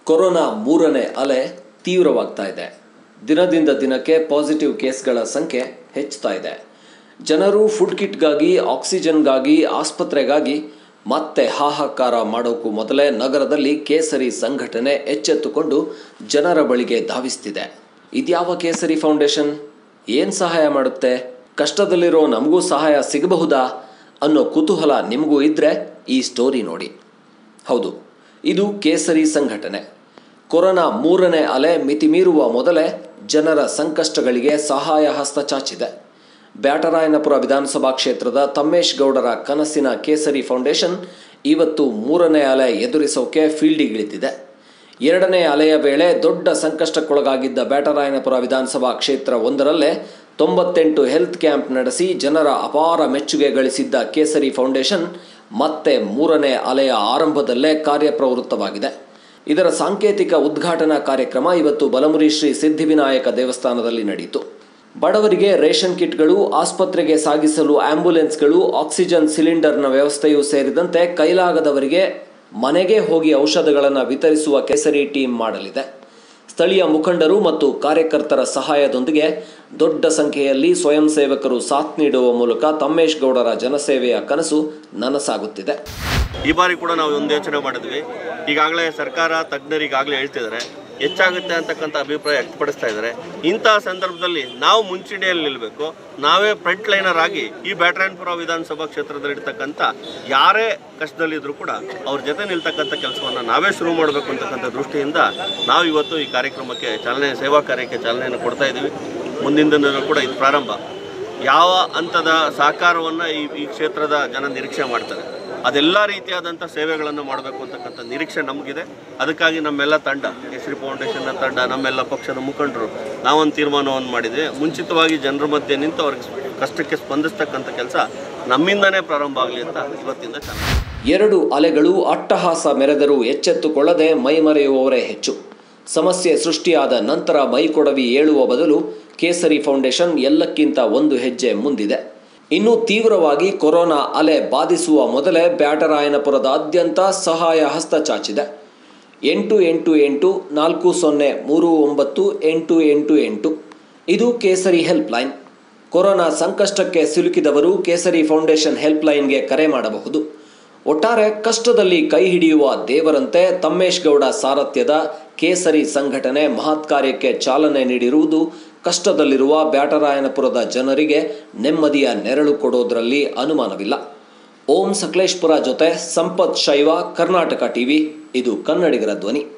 corona ಮೂರನೇ ಅಲೆ ತೀವ್ರವಾಗ್ತಾ ಇದೆ ದಿನದಿಂದ ದಿನಕ್ಕೆ ಪಾಸಿಟಿವ್ ಕೇಸ್ಗಳ ಸಂಖ್ಯೆ ಹೆಚ್ಚುತ್ತಾ ಇದೆ ಜನರು ಫುಡ್ ಕಿಟ್ಗಾಗಿ ಆಕ್ಸಿಜನ್ಗಾಗಿ ಆಸ್ಪತ್ರೆಗಾಗಿ ಮತ್ತೆ ಹಾಹಾಕಾರ ಮಾಡೋಕ್ಕೂ ಮೊದಲೇ ನಗರದಲ್ಲಿ ಕೇಸರಿ ಸಂಘಟನೆ ಎಚ್ಚೆತ್ತುಕೊಂಡು ಜನರ ಬಳಿಗೆ ಧಾವಿಸ್ತಿದೆ ಇದ್ಯಾವ ಕೇಸರಿ ಫೌಂಡೇಶನ್ ಏನು ಸಹಾಯ ಮಾಡುತ್ತೆ ಕಷ್ಟದಲ್ಲಿರೋ ನಮಗೂ ಸಹಾಯ ಸಿಗಬಹುದಾ ಅನ್ನೋ ಕುತೂಹಲ ನಿಮಗೂ ಇದ್ದರೆ ಈ ಸ್ಟೋರಿ ನೋಡಿ ಹೌದು ಇದು ಕೇಸರಿ ಸಂಘಟನೆ ಕೊರೋನಾ ಮೂರನೇ ಅಲೆ ಮಿತಿಮೀರುವ ಮೊದಲೇ ಜನರ ಸಂಕಷ್ಟಗಳಿಗೆ ಸಹಾಯ ಹಸ್ತ ಚಾಚಿದೆ ಬ್ಯಾಟರಾಯನಪುರ ವಿಧಾನಸಭಾ ಕ್ಷೇತ್ರದ ತಮ್ಮೇಶ್ ಗೌಡರ ಕನಸಿನ ಕೇಸರಿ ಫೌಂಡೇಶನ್ ಇವತ್ತು ಮೂರನೇ ಅಲೆ ಎದುರಿಸೋಕೆ ಫೀಲ್ಡಿಗಿಳಿದಿದೆ ಎರಡನೇ ಅಲೆಯ ವೇಳೆ ದೊಡ್ಡ ಸಂಕಷ್ಟಕ್ಕೊಳಗಾಗಿದ್ದ ಬ್ಯಾಟರಾಯನಪುರ ವಿಧಾನಸಭಾ ಕ್ಷೇತ್ರ ಒಂದರಲ್ಲೇ ತೊಂಬತ್ತೆಂಟು ಹೆಲ್ತ್ ಕ್ಯಾಂಪ್ ನಡೆಸಿ ಜನರ ಅಪಾರ ಮೆಚ್ಚುಗೆ ಗಳಿಸಿದ್ದ ಕೇಸರಿ ಫೌಂಡೇಶನ್ ಮತ್ತೆ ಮೂರನೇ ಅಲೆಯ ಆರಂಭದಲ್ಲೇ ಕಾರ್ಯಪ್ರವೃತ್ತವಾಗಿದೆ ಇದರ ಸಾಂಕೇತಿಕ ಉದ್ಘಾಟನಾ ಕಾರ್ಯಕ್ರಮ ಇವತ್ತು ಬಲಮುರಿ ಶ್ರೀ ಸಿದ್ಧಿವಿನಾಯಕ ದೇವಸ್ಥಾನದಲ್ಲಿ ನಡೆಯಿತು ಬಡವರಿಗೆ ರೇಷನ್ ಕಿಟ್ಗಳು ಆಸ್ಪತ್ರೆಗೆ ಸಾಗಿಸಲು ಆಂಬ್ಯುಲೆನ್ಸ್ಗಳು ಆಕ್ಸಿಜನ್ ಸಿಲಿಂಡರ್ನ ವ್ಯವಸ್ಥೆಯೂ ಸೇರಿದಂತೆ ಕೈಲಾಗದವರಿಗೆ ಮನೆಗೆ ಹೋಗಿ ಔಷಧಗಳನ್ನು ವಿತರಿಸುವ ಕೇಸರಿ ಟೀಮ್ ಮಾಡಲಿದೆ ಸ್ಥಳೀಯ ಮುಖಂಡರು ಮತ್ತು ಕಾರ್ಯಕರ್ತರ ಸಹಾಯದೊಂದಿಗೆ ದೊಡ್ಡ ಸಂಖ್ಯೆಯಲ್ಲಿ ಸ್ವಯಂ ಸೇವಕರು ಸಾಥ್ ನೀಡುವ ಮೂಲಕ ತಮ್ಮೇಶ್ ಗೌಡರ ಜನಸೇವೆಯ ಕನಸು ನನಸಾಗುತ್ತಿದೆ ಈ ಬಾರಿ ಕೂಡ ನಾವು ಒಂದು ಯೋಚನೆ ಮಾಡಿದ್ವಿ ಈಗಾಗಲೇ ಸರ್ಕಾರ ತಜ್ಞರು ಈಗಾಗಲೇ ಹೇಳ್ತಿದ್ದಾರೆ ಹೆಚ್ಚಾಗುತ್ತೆ ಅಂತಕ್ಕಂಥ ಅಭಿಪ್ರಾಯ ವ್ಯಕ್ತಪಡಿಸ್ತಾ ಇದ್ದಾರೆ ಇಂತಹ ಸಂದರ್ಭದಲ್ಲಿ ನಾವು ಮುಂಚೂಣಿಯಲ್ಲಿ ನಿಲ್ಲಬೇಕು ನಾವೇ ಫ್ರಂಟ್ ಲೈನರ್ ಆಗಿ ಈ ಬ್ಯಾಟರಾಯನಪುರ ವಿಧಾನಸಭಾ ಕ್ಷೇತ್ರದಲ್ಲಿ ಇರ್ತಕ್ಕಂಥ ಯಾರೇ ಕಷ್ಟದಲ್ಲಿದ್ದರೂ ಕೂಡ ಅವ್ರ ಜೊತೆ ನಿಲ್ತಕ್ಕಂಥ ಕೆಲಸವನ್ನು ನಾವೇ ಶುರು ಮಾಡಬೇಕು ಅಂತಕ್ಕಂಥ ದೃಷ್ಟಿಯಿಂದ ನಾವು ಇವತ್ತು ಈ ಕಾರ್ಯಕ್ರಮಕ್ಕೆ ಚಾಲನೆ ಸೇವಾ ಕಾರ್ಯಕ್ಕೆ ಚಾಲನೆಯನ್ನು ಕೊಡ್ತಾ ಇದ್ದೀವಿ ಮುಂದಿನ ದಿನದಲ್ಲೂ ಕೂಡ ಇದು ಪ್ರಾರಂಭ ಯಾವ ಹಂತದ ಸಹಕಾರವನ್ನು ಈ ಈ ಕ್ಷೇತ್ರದ ಜನ ನಿರೀಕ್ಷೆ ಮಾಡ್ತಾರೆ ಅದೆಲ್ಲ ರೀತಿಯಾದಂಥ ಸೇವೆಗಳನ್ನು ಮಾಡಬೇಕು ಅಂತಕ್ಕಂಥ ನಿರೀಕ್ಷೆ ನಮಗಿದೆ ಅದಕ್ಕಾಗಿ ನಮ್ಮೆಲ್ಲ ತಂಡ ಕೇಸರಿ ಫೌಂಡೇಶನ್ನ ತಂಡ ನಮ್ಮೆಲ್ಲ ಪಕ್ಷದ ಮುಖಂಡರು ನಾವೊಂದು ತೀರ್ಮಾನವನ್ನು ಮಾಡಿದ್ವಿ ಮುಂಚಿತವಾಗಿ ಜನರ ಮಧ್ಯೆ ನಿಂತು ಅವ್ರಿಗೆ ಕಷ್ಟಕ್ಕೆ ಸ್ಪಂದಿಸ್ತಕ್ಕಂಥ ಕೆಲಸ ನಮ್ಮಿಂದನೇ ಪ್ರಾರಂಭ ಆಗಲಿ ಅಂತ ಇವತ್ತಿಂದ ಚಾಲನೆ ಎರಡು ಅಲೆಗಳು ಅಟ್ಟಹಾಸ ಮೆರೆದರೂ ಎಚ್ಚೆತ್ತುಕೊಳ್ಳದೆ ಮೈಮರೆಯುವವರೇ ಹೆಚ್ಚು ಸಮಸ್ಯೆ ಸೃಷ್ಟಿಯಾದ ನಂತರ ಮೈಕೊಡವಿ ಏಳುವ ಬದಲು ಕೇಸರಿ ಫೌಂಡೇಶನ್ ಎಲ್ಲಕ್ಕಿಂತ ಒಂದು ಹೆಜ್ಜೆ ಮುಂದಿದೆ ಇನ್ನು ತೀವ್ರವಾಗಿ ಕೊರೋನಾ ಅಲೆ ಬಾಧಿಸುವ ಮೊದಲೇ ಬ್ಯಾಟರಾಯನಪುರದಾದ್ಯಂತ ಸಹಾಯ ಹಸ್ತ ಚಾಚಿದೆ ಎಂಟು ಎಂಟು ಎಂಟು ನಾಲ್ಕು ಸೊನ್ನೆ ಮೂರು ಒಂಬತ್ತು ಎಂಟು ಎಂಟು ಎಂಟು ಇದು ಕೇಸರಿ ಹೆಲ್ಪ್ ಲೈನ್ ಕೊರೋನಾ ಸಂಕಷ್ಟಕ್ಕೆ ಸಿಲುಕಿದವರು ಕೇಸರಿ ಫೌಂಡೇಶನ್ ಹೆಲ್ಪ್ ಲೈನ್ಗೆ ಕರೆ ಮಾಡಬಹುದು ಒಟ್ಟಾರೆ ಕಷ್ಟದಲ್ಲಿ ಕೈ ಹಿಡಿಯುವ ದೇವರಂತೆ ತಮ್ಮೇಶ್ ಗೌಡ ಸಾರಥ್ಯದ ಕೇಸರಿ ಸಂಘಟನೆ ಮಹತ್ ಕಾರ್ಯಕ್ಕೆ ಚಾಲನೆ ನೀಡಿರುವುದು ಕಷ್ಟದಲ್ಲಿರುವ ಬ್ಯಾಟರಾಯನಪುರದ ಜನರಿಗೆ ನೆಮ್ಮದಿಯ ನೆರಳು ಕೊಡೋದ್ರಲ್ಲಿ ಅನುಮಾನವಿಲ್ಲ ಓಂ ಸಕಲೇಶ್ಪುರ ಜೊತೆ ಸಂಪತ್ ಶೈವ ಕರ್ನಾಟಕ ಟಿವಿ ಇದು ಕನ್ನಡಿಗರ ಧ್ವನಿ